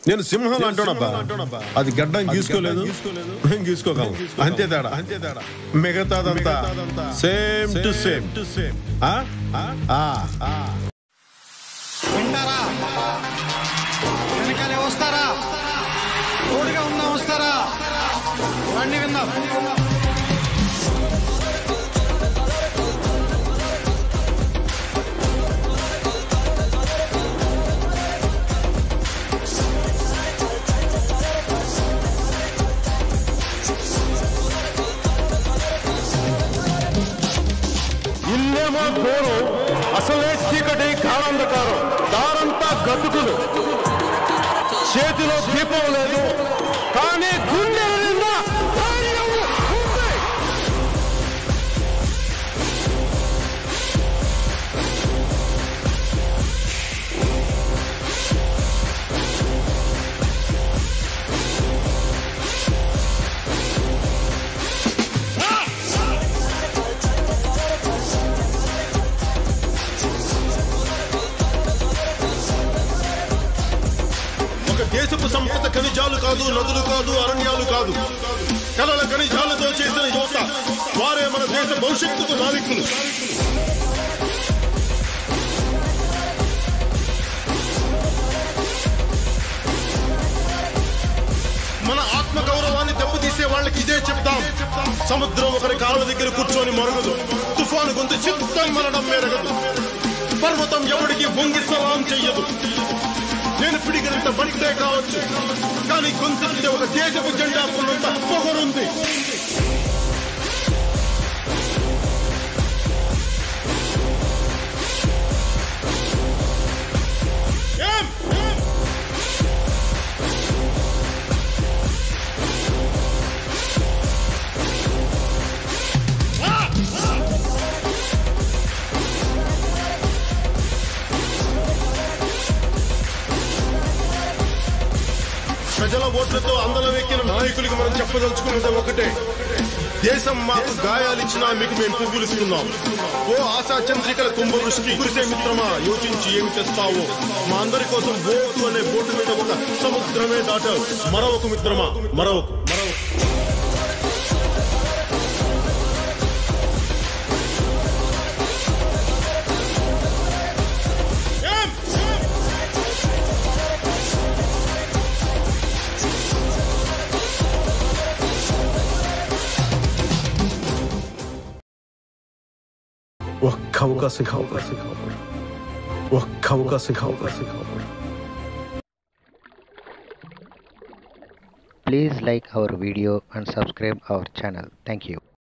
నేను సింహం అంటానబ్బా అది గడ్డం గీసుకోలేదు నేను గీసుకోగలను అంతే తేడా అంతే తేడా మిగతాదంతా same to same to same వింటారా వెనకాలే వస్తారా తోడుగా ఉందా వస్తారా రండి విందాం ఇల్లేమో ఘోరం అసలే చీకటి కాలంధకారం దారంతా గతుకులు చేతిలో దీపం లేదు కానీ గుండె నిండా ధైర్యం ఉంది. ఒక దేశపు సంపద ఖనిజాలు కాదు నదులు కాదు అరణ్యాలు కాదు కలల ఖనిజాలతో చేసిన యువత వారే మన దేశ భవిష్యత్తుకు నావికులు మన ఆత్మ గౌరవాన్ని దెబ్బతీసే వాళ్ళకి ఇదే చెప్తాం సముద్రం ఒకరి కాళ్ళ దగ్గర కూర్చొని మరగదు తుఫాను గొంతు చిత్తం మనడం మెరగదు పర్వతం ఎవడికి పొంగి సలాం చెయ్యదు నేను పిడిగినంత బట్టే కావచ్చు కానీ గొంతెత్తే ఒక దేశపు జెండా కొన్నంత పొగరుంది ఏం? ప్రజల ఓట్లతో అందలం ఎక్కిన నాయకులకి మనం చెప్పదలుచుకున్నది ఒకటే దేశం మాకు గాయాలిచ్చినా మీకు మేము పువ్వులిస్తున్నాం ఓ ఆశా చంద్రికల కుంభవృష్టి కురిసే మిత్రమా యోచించి ఏమి చేస్తావో మా అందరి కోసం ఓటు అనే బోటు మీద ఒక సముద్రమే దాటావు మరొక మిత్రమా మరొక మరొక ఏం? ఒక్క అవకాశం కావాలి ఒక్క అవకాశం కావాలి Please like our video and subscribe our channel. Thank you.